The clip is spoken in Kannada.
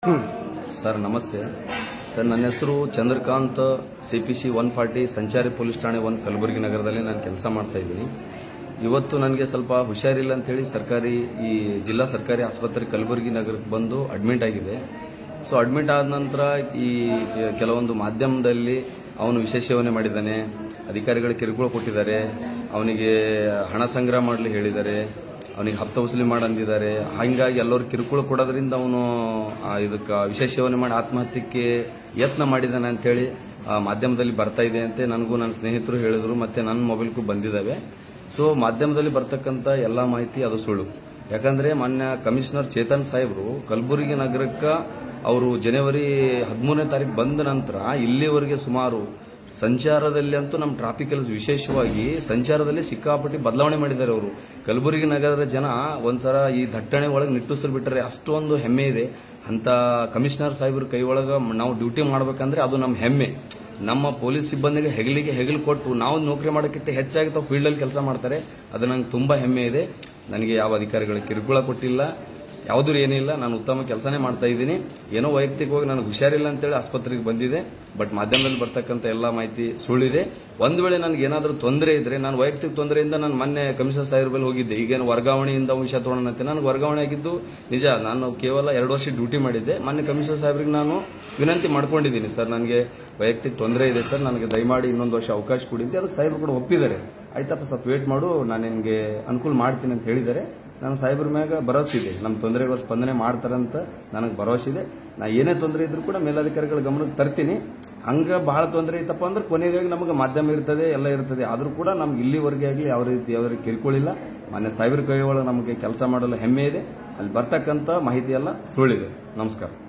ಸರ್ ನಮಸ್ತೆ ಸರ್ ನನ್ನ ಹೆಸರು Chandrakant C P C one party ಸಂಚಾರಿ ಪೊಲೀಸ್ ಠಾಣೆ ಒನ್ ಕಲಬುರಗಿ ನಗರದಲ್ಲಿ ನಾನು ಕೆಲಸ ಮಾಡ್ತಾ ಇದ್ದೀನಿ ಇವತ್ತು ನನಗೆ ಸ್ವಲ್ಪ ಹುಷಾರಿಲ್ಲ ಅಂತೇಳಿ ಸರ್ಕಾರಿ ಈ ಜಿಲ್ಲಾ ಸರ್ಕಾರಿ ಆಸ್ಪತ್ರೆ ಕಲಬುರಗಿ ನಗರಕ್ಕೆ ಬಂದು ಅಡ್ಮಿಟ್ ಆಗಿದೆ ಸೊ ಅಡ್ಮಿಟ್ ಆದ ನಂತರ ಈ ಕೆಲವೊಂದು ಮಾಧ್ಯಮದಲ್ಲಿ ಅವನು ವಿಶೇಷ ಸೇವನೆ ಮಾಡಿದ್ದಾನೆ ಅಧಿಕಾರಿಗಳು ಕಿರುಕುಳ ಕೊಟ್ಟಿದ್ದಾರೆ ಅವನಿಗೆ ಹಣ ಸಂಗ್ರಹ ಮಾಡಲು ಹೇಳಿದ್ದಾರೆ ಅವನಿಗೆ ಹಪ್ತ ವಸೂಲಿ ಮಾಡಿ ಅಂದಿದ್ದಾರೆ ಹಂಗಾಗಿ ಎಲ್ಲರೂ ಕಿರುಕುಳ ಕೊಡೋದ್ರಿಂದ ಅವನು ಇದಕ್ಕೆ ವಿಶೇಷ ಸೇವನೆ ಮಾಡಿ ಆತ್ಮಹತ್ಯಕ್ಕೆ ಯತ್ನ ಮಾಡಿದ್ದಾನೆ ಅಂತೇಳಿ ಆ, ಮಾಧ್ಯಮದಲ್ಲಿ ಬರ್ತಾ ಇದೆ ಅಂತ ನನಗೂ ನನ್ನ ಸ್ನೇಹಿತರು ಹೇಳಿದ್ರು ಮತ್ತೆ ನನ್ನ ಮೊಬೈಲ್ಗೂ ಬಂದಿದ್ದಾವೆ ಸೊ ಮಾಧ್ಯಮದಲ್ಲಿ ಬರ್ತಕ್ಕಂಥ ಎಲ್ಲ ಮಾಹಿತಿ ಅದು ಸುಳ್ಳು ಯಾಕಂದ್ರೆ ಮಾನ್ಯ ಕಮಿಷನರ್ ಚೇತನ್ ಸಾಹೇಬರು ಕಲಬುರಗಿ ನಗರಕ್ಕೆ ಅವರು ಜನವರಿ ಹದಿಮೂರನೇ ತಾರೀಕು ಬಂದ ನಂತರ ಇಲ್ಲಿವರೆಗೆ ಸುಮಾರು ಸಂಚಾರದಲ್ಲಿ ಅಂತೂ ನಮ್ಮ ಟ್ರಾಫಿಕಲ್ಸ್ ವಿಶೇಷವಾಗಿ ಸಂಚಾರದಲ್ಲಿ ಸಿಕ್ಕಾಪಟ್ಟಿ ಬದಲಾವಣೆ ಮಾಡಿದ್ದಾರೆ ಅವರು ಕಲಬುರಗಿ ನಗರದ ಜನ ಒಂದ್ಸಲ ಈ ದಟ್ಟಣೆ ಒಳಗೆ ನಿಟ್ಟುಸಿರು ಬಿಟ್ಟರೆ ಅಷ್ಟೊಂದು ಹೆಮ್ಮೆ ಇದೆ ಅಂತ ಕಮಿಷನರ್ ಸಾಹೇಬ್ರ ಕೈ ಒಳಗೆ ನಾವು ಡ್ಯೂಟಿ ಮಾಡ್ಬೇಕಂದ್ರೆ ಅದು ನಮ್ಮ ಹೆಮ್ಮೆ ನಮ್ಮ ಪೊಲೀಸ್ ಸಿಬ್ಬಂದಿಗೆ ಹೆಗಲಿಗೆ ಹೆಗಲು ಕೊಟ್ಟು ನಾವು ನೌಕರಿ ಮಾಡೋಕ್ಕಿಂತ ಹೆಚ್ಚಾಗಿ ತಾವು ಫೀಲ್ಡಲ್ಲಿ ಕೆಲಸ ಮಾಡ್ತಾರೆ ಅದು ನಂಗೆ ತುಂಬಾ ಹೆಮ್ಮೆ ಇದೆ ನನಗೆ ಯಾವ ಅಧಿಕಾರಿಗಳು ಕಿರುಕುಳ ಕೊಟ್ಟಿಲ್ಲ ಯಾವುದೂ ಏನಿಲ್ಲ ನಾನು ಉತ್ತಮ ಕೆಲಸನೇ ಮಾಡ್ತಾ ಇದ್ದೀನಿ ಏನೋ ವೈಯಕ್ತಿಕವಾಗಿ ನನಗೆ ಹುಷಾರಿಲ್ಲ ಅಂತೇಳಿ ಆಸ್ಪತ್ರೆಗೆ ಬಂದಿದೆ ಬಟ್ ಮಾಧ್ಯಮದಲ್ಲಿ ಬರ್ತಕ್ಕಂಥ ಎಲ್ಲ ಮಾಹಿತಿ ಸುಳ್ಳಿದೆ ಒಂದು ವೇಳೆ ನನಗೆ ಏನಾದರೂ ತೊಂದರೆ ಇದ್ರೆ ನಾನು ವೈಯಕ್ತಿಕ ತೊಂದರೆಯಿಂದ ನಾನು ಮೊನ್ನೆ ಕಮಿಷನರ್ ಸಾಹೇಬ್ರ ಬಳಿ ಹೋಗಿದ್ದೆ ಈಗೇನು ವರ್ಗಾವಣೆಯಿಂದ ವಿಷಯ ತಗೊಳ್ಳೋಣಂತೆ ನನಗೆ ವರ್ಗಾವಣೆ ಆಗಿದ್ದು ನಿಜ ನಾನು ಕೇವಲ ಎರಡು ವರ್ಷ ಡ್ಯೂಟಿ ಮಾಡಿದ್ದೆ ಮೊನ್ನೆ ಕಮಿಷನರ್ ಸಾಹೇಬ್ರಿಗೆ ನಾನು ವಿನಂತಿ ಮಾಡ್ಕೊಂಡಿದ್ದೀನಿ ಸರ್ ನನಗೆ ವೈಯಕ್ತಿಕ ತೊಂದರೆ ಇದೆ ಸರ್ ನನಗೆ ದಯಮಾಡಿ ಇನ್ನೊಂದು ವರ್ಷ ಅವಕಾಶ ಕೊಡಿ ಅಂತ ಅದಕ್ಕೆ ಸಾಹೇಬ್ರು ಕೂಡ ಒಪ್ಪಿದ್ದಾರೆ ಆಯ್ತಪ್ಪ ಸ್ವಲ್ಪ ವೇಟ್ ಮಾಡು ನಾನು ನಿನಗೆ ಅನುಕೂಲ ಮಾಡ್ತೀನಿ ಅಂತ ಹೇಳಿದ್ದಾರೆ ನಾನು ಸಾಹೇಬ್ರ ಮ್ಯಾಗ ಭರವಸೆ ಇದೆ ನಮ್ಮ ತೊಂದರೆಗಳು ಸ್ಪಂದನೆ ಮಾಡ್ತಾರಂತ ನನಗೆ ಭರವಸೆ ಇದೆ ನಾ ಏನೇ ತೊಂದರೆ ಇದ್ರೂ ಕೂಡ ಮೇಲಧಿಕಾರಿಗಳ ಗಮನಕ್ಕೆ ತರ್ತೀನಿ ಹಂಗ ಬಹಳ ತೊಂದರೆ ಇತ್ತಪ್ಪ ಅಂದ್ರೆ ಕೊನೆಗಾಗಿ ನಮಗೆ ಮಾಧ್ಯಮ ಇರ್ತದೆ ಎಲ್ಲ ಇರ್ತದೆ ಆದ್ರೂ ಕೂಡ ನಮ್ಗೆ ಇಲ್ಲಿವರೆಗೆ ಆಗಲಿ ಯಾವ ರೀತಿ ಯಾವ ರೀತಿ ಕಿರ್ಕೊಳ್ಳಿಲ್ಲ ಮಾನ್ಯ ಸಾಹೇಬ್ರ ಕೈ ಒಳಗೆ ನಮಗೆ ಕೆಲಸ ಮಾಡಲು ಹೆಮ್ಮೆ ಇದೆ ಅಲ್ಲಿ ಬರ್ತಕ್ಕಂಥ ಮಾಹಿತಿ ಎಲ್ಲ ಸುಳ್ಳಿದೆ ನಮಸ್ಕಾರ